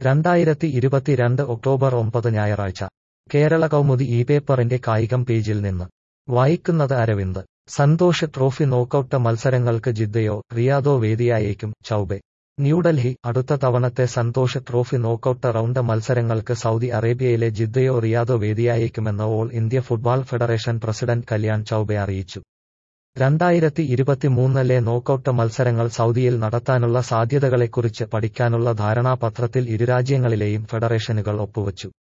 രണ്ടായിരത്തി ഇരുപത്തിരണ്ട് ഒക്ടോബർ ഒമ്പത് ഞായറാഴ്ച കേരള കൗമുദി ഈ പേപ്പറിന്റെ കായികം പേജിൽ നിന്ന് വായിക്കുന്നത് അരവിന്ദ് സന്തോഷ് ട്രോഫി നോക്കൌട്ട് മത്സരങ്ങൾക്ക് ജിദ്ദയോ റിയാദോ വേദിയായേക്കും ചൌബെ ന്യൂഡൽഹി അടുത്ത തവണത്തെ സന്തോഷ് ട്രോഫി നോക്കൌട്ട് റൗണ്ട് മത്സരങ്ങൾക്ക് സൗദി അറേബ്യയിലെ ജിദ്ദയോ റിയാദോ വേദിയായേക്കുമെന്ന് all India football federation president Kalyan Chaubey അറിയിച്ചു രണ്ടായിരത്തി ഇരുപത്തിമൂന്നിലെ നോക്കൌട്ട് മത്സരങ്ങൾ സൗദിയിൽ നടത്താനുള്ള സാധ്യതകളെക്കുറിച്ച് പഠിക്കാനുള്ള ധാരണാപത്രത്തിൽ ഇരുരാജ്യങ്ങളിലെയും ഫെഡറേഷനുകൾ ഒപ്പുവച്ചു